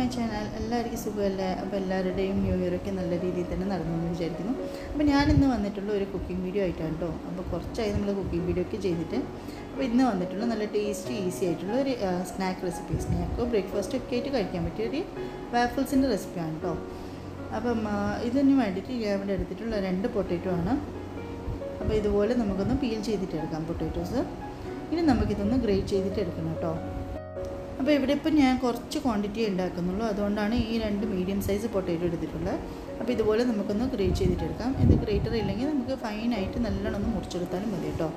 channel എല്ലാവർക്കും സുഖമല്ലേ അപ്പോൾ എല്ലാവരുടെയും ന്യൂ ഇയറൊക്കെ നല്ല രീതിയിൽ തന്നെ നടന്നു എന്ന് വിചാരിക്കുന്നു അപ്പോൾ ഞാൻ ഇന്ന് വന്നിട്ടുള്ള ഒരു കുക്കിംഗ് വീഡിയോ ആയിട്ടാണ് കേട്ടോ അപ്പോൾ കുറച്ചായി നമ്മൾ കുക്കിംഗ് വീഡിയോ ഒക്കെ ചെയ്തിട്ട് അപ്പോൾ ഇന്ന് വന്നിട്ടുള്ള നല്ല ടേസ്റ്റി ഈസി ആയിട്ടുള്ള ഒരു സ്നാക്ക് റെസിപ്പി സ്നാക്കോ ബ്രേക്ക്ഫാസ്റ്റോ ഒക്കെ ആയിട്ട് കഴിക്കാൻ പറ്റിയ ഒരു വാഫിൾസിൻ്റെ റെസിപ്പിയാണ് കേട്ടോ അപ്പം ആ, ഇതിന് വേണ്ടിയിട്ട് ഞാൻ ഇവിടെ എടുത്തിട്ടുള്ള രണ്ട് പൊട്ടറ്റോ ആണ് അപ്പോൾ ഇതുപോലെ നമുക്കൊന്ന് പീൽ ചെയ്തിട്ട് എടുക്കാം പൊട്ടറ്റോസ് ഇനി നമുക്കിതൊന്ന് ഗ്രേറ്റ് ചെയ്തിട്ട് എടുക്കണം കേട്ടോ അപ്പോൾ ഇവിടെ ഇപ്പം ഞാൻ കുറച്ച് ക്വാണ്ടിറ്റി ഉണ്ടാക്കുന്നുള്ളൂ അതുകൊണ്ടാണ് ഈ രണ്ട് മീഡിയം സൈസ് പൊട്ടേറ്റോ എടുത്തിട്ടുള്ളത് അപ്പോൾ ഇതുപോലെ നമുക്കൊന്ന് ഗ്രേറ്റ് ചെയ്തിട്ടെടുക്കാം ഇത് ഗ്രേറ്റർ ഇല്ലെങ്കിൽ നമുക്ക് ഫൈനായിട്ട് നല്ലോണം ഒന്ന് മുറിച്ചെടുത്താലും മതി കേട്ടോ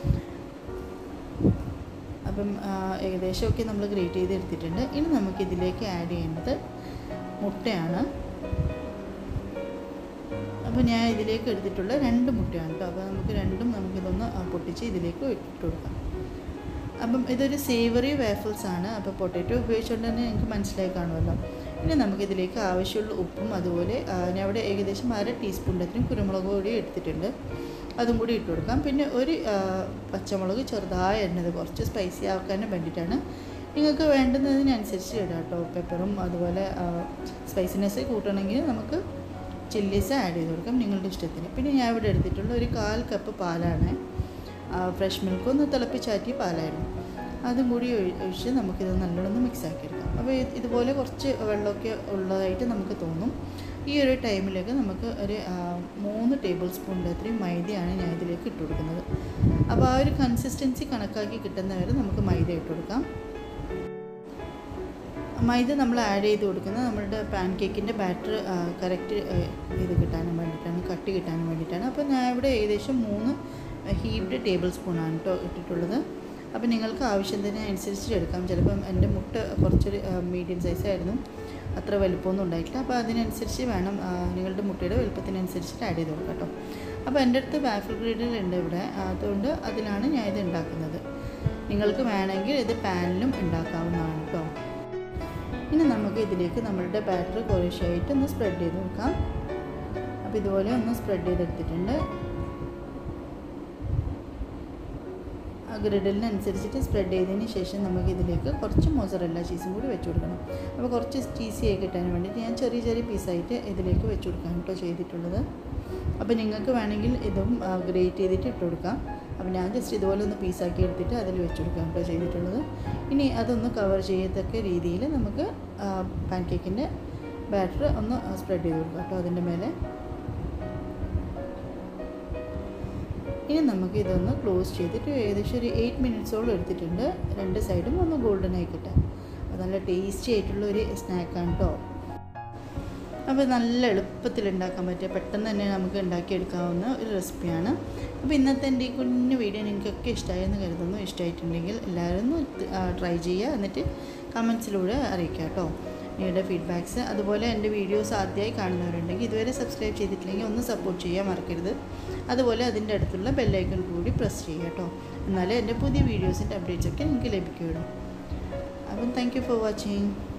അപ്പം ആ, ഏകദേശമൊക്കെ നമ്മൾ ഗ്രേറ്റ് ചെയ്ത് എടുത്തിട്ടുണ്ട് ഇനി നമുക്ക് ഇതിലേക്ക് ആഡ് ചെയ്യേണ്ടത് മുട്ടയാണ് അപ്പോൾ ഞാൻ ഇതിലേക്ക് എടുത്തിട്ടുള്ള രണ്ട് മുട്ടയാണ് കേട്ടോ അപ്പോൾ നമുക്ക് രണ്ടും നമുക്കിതൊന്ന് ആ, പൊട്ടിച്ച് ഇതിലേക്ക് ഇട്ട് കൊടുക്കാം അപ്പം ഇതൊരു സേവറി വേഫിൾസ് ആണ് അപ്പോൾ പൊട്ടാറ്റോ ഉപയോഗിച്ചുകൊണ്ട് തന്നെ എനിക്ക് മനസ്സിലായി കാണുമല്ലോ ഇനി നമുക്കിതിലേക്ക് ആവശ്യമുള്ള ഉപ്പും അതുപോലെ ആ, ഞാൻ ഇവിടെ ഏകദേശം അര ടീസ്പൂണിനത്രയും കുരുമുളക് പൊടി എടുത്തിട്ടുണ്ട് അതും കൂടി ഇട്ട് കൊടുക്കാം പിന്നെ ഒരു ആ, പച്ചമുളക് ചെറുതായി എണ്ണത് കുറച്ച് സ്പൈസി ആക്കാനും വേണ്ടിയിട്ടാണ് നിങ്ങൾക്ക് വേണ്ടുന്നതിനനുസരിച്ച് ഇടാം കേട്ടോ പെപ്പറും അതുപോലെ സ്പൈസിനെസ് കൂട്ടണമെങ്കിൽ നമുക്ക് ചില്ലീസ് ആഡ് ചെയ്ത് കൊടുക്കാം നിങ്ങളുടെ ഇഷ്ടത്തിന് പിന്നെ ഞാൻ ഇവിടെ എടുത്തിട്ടുള്ള ഒരു കാൽ കപ്പ് പാലാണ് ഫ്രഷ് മിൽക്ക് ഒന്ന് തിളപ്പിച്ചാറ്റിയ പാലായിരുന്നു അതും കൂടി ഒഴി- ഒഴിച്ച് നമുക്കിത് നല്ലോണം മിക്സ് ആക്കി എടുക്കാം അപ്പോൾ ഇത് ഇതുപോലെ കുറച്ച് വെള്ളമൊക്കെ ഉള്ളതായിട്ട് നമുക്ക് തോന്നും ഈ ഒരു ടൈമിലേക്ക് നമുക്ക് ഒരു ആ, മൂന്ന് ടേബിൾ സ്പൂണിൻ്റെ അത്രയും മൈദയാണ് ഞാൻ ഇതിലേക്ക് ഇട്ട് കൊടുക്കുന്നത് അപ്പോൾ ആ ഒരു കൺസിസ്റ്റൻസി കണക്കാക്കി കിട്ടുന്നവരെ നമുക്ക് മൈദ ഇട്ട് കൊടുക്കാം മൈദ നമ്മൾ ആഡ് ചെയ്ത് കൊടുക്കുന്നത് നമ്മളുടെ പാൻ കേക്കിൻ്റെ ബാറ്റർ കറക്റ്റ് ഇത് കിട്ടാനും വേണ്ടിയിട്ടാണ് കട്ടി കിട്ടാനും വേണ്ടിയിട്ടാണ് അപ്പോൾ ഞാൻ ഇവിടെ ഏകദേശം മൂന്ന് ഹീബ്ഡ് ടേബിൾ സ്പൂണാണ് കേട്ടോ ഇട്ടിട്ടുള്ളത് അപ്പോൾ നിങ്ങൾക്ക് ആവശ്യത്തിനനുസരിച്ച് എടുക്കാം ചിലപ്പം എൻ്റെ മുട്ട കുറച്ചൊരു മീഡിയം സൈസ് ആയിരുന്നു അത്ര വലുപ്പമൊന്നും ഉണ്ടായിട്ടില്ല അപ്പോൾ അതിനനുസരിച്ച് വേണം ആ, നിങ്ങളുടെ മുട്ടയുടെ വലുപ്പത്തിനനുസരിച്ചിട്ട് ആഡ് ചെയ്ത് കൊടുക്കാം കേട്ടോ അപ്പോൾ എൻ്റെ അടുത്ത് വാഫിൾ ഗ്രീഡിൽ ഉണ്ട് ഇവിടെ അതുകൊണ്ട് അതിലാണ് ഞാൻ ഇത് ഉണ്ടാക്കുന്നത് നിങ്ങൾക്ക് വേണമെങ്കിൽ ഇത് പാനിലും ഉണ്ടാക്കാവുന്നതാണ് കേട്ടോ ഇനി നമുക്ക് ഇതിലേക്ക് നമ്മളുടെ ബാറ്റർ കുറേശ്ശായിട്ട് ഒന്ന് സ്പ്രെഡ് ചെയ്ത് കൊടുക്കാം അപ്പോൾ ഇതുപോലെ ഒന്ന് സ്പ്രെഡ് ചെയ്തെടുത്തിട്ടുണ്ട് ആ ഗ്രിഡലിനനുസരിച്ചിട്ട് സ്പ്രെഡ് ചെയ്തതിന് ശേഷം നമുക്ക് ഇതിലേക്ക് കുറച്ച് മൊസറല്ല ചീസും കൂടി വെച്ച് കൊടുക്കണം അപ്പോൾ കുറച്ച് ചീസി ആയി കിട്ടാൻ വേണ്ടിയിട്ട് ഞാൻ ചെറിയ ചെറിയ പീസായിട്ട് ഇതിലേക്ക് വെച്ച് കൊടുക്കാൻ കേട്ടോ ചെയ്തിട്ടുള്ളത് അപ്പോൾ നിങ്ങൾക്ക് വേണമെങ്കിൽ ഇതും ഗ്രേറ്റ് ചെയ്തിട്ട് ഇട്ട് കൊടുക്കാം അപ്പോൾ ഞാൻ ജസ്റ്റ് ഇതുപോലെ ഒന്ന് പീസാക്കി എടുത്തിട്ട് അതിൽ വെച്ച് കൊടുക്കാം കേട്ടോ ചെയ്തിട്ടുള്ളത് ഇനി അതൊന്ന് കവർ ചെയ്യത്തക്ക രീതിയിൽ നമുക്ക് പാൻ കേക്കിൻ്റെ ബാറ്റർ ഒന്ന് സ്പ്രെഡ് ചെയ്ത് കൊടുക്കാം കേട്ടോ അതിൻ്റെ മേലെ ഇനി നമുക്ക് ഇതൊന്ന് ക്ലോസ് ചെയ്തിട്ട് ഏകദേശം ഒരു എയ്റ്റ് മിനിറ്റ്സോളം എടുത്തിട്ടുണ്ട് രണ്ട് സൈഡും ഒന്ന് ഗോൾഡൻ ആയി കിട്ടാൻ അപ്പോൾ നല്ല ടേസ്റ്റി ആയിട്ടുള്ള ഒരു സ്നാക്കാണ് കേട്ടോ അപ്പോൾ നല്ല എളുപ്പത്തിൽ ഉണ്ടാക്കാൻ പറ്റിയ പെട്ടെന്ന് തന്നെ നമുക്ക് ഉണ്ടാക്കിയെടുക്കാവുന്ന ഒരു റെസിപ്പിയാണ് അപ്പോൾ ഇന്നത്തെ എൻ്റെ ഈ കുഞ്ഞു വീഡിയോ നിങ്ങൾക്കൊക്കെ ഇഷ്ടമായെന്ന് കരുതുന്നു ഇഷ്ടമായിട്ടുണ്ടെങ്കിൽ എല്ലാവരും ഒന്ന് ട്രൈ ചെയ്യുക എന്നിട്ട് കമൻസിലൂടെ അറിയിക്കുക കേട്ടോ നിങ്ങളുടെ ഫീഡ്ബാക്ക്സ് അതുപോലെ എൻ്റെ വീഡിയോസ് ആദ്യമായി കാണുന്നവരുണ്ടെങ്കിൽ ഇതുവരെ സബ്സ്ക്രൈബ് ചെയ്തിട്ടില്ലെങ്കിൽ ഒന്ന് സപ്പോർട്ട് ചെയ്യാൻ മറക്കരുത് അതുപോലെ അതിൻ്റെ അടുത്തുള്ള ബെല്ലൈക്കൺ കൂടി പ്രസ് ചെയ്യുക കേട്ടോ എന്നാലേ എൻ്റെ പുതിയ വീഡിയോസിൻ്റെ അപ്ഡേറ്റ്സ് ഒക്കെ നിങ്ങൾക്ക് ലഭിക്കുകയുള്ളൂ അപ്പം താങ്ക് യു ഫോർ വാച്ചിങ്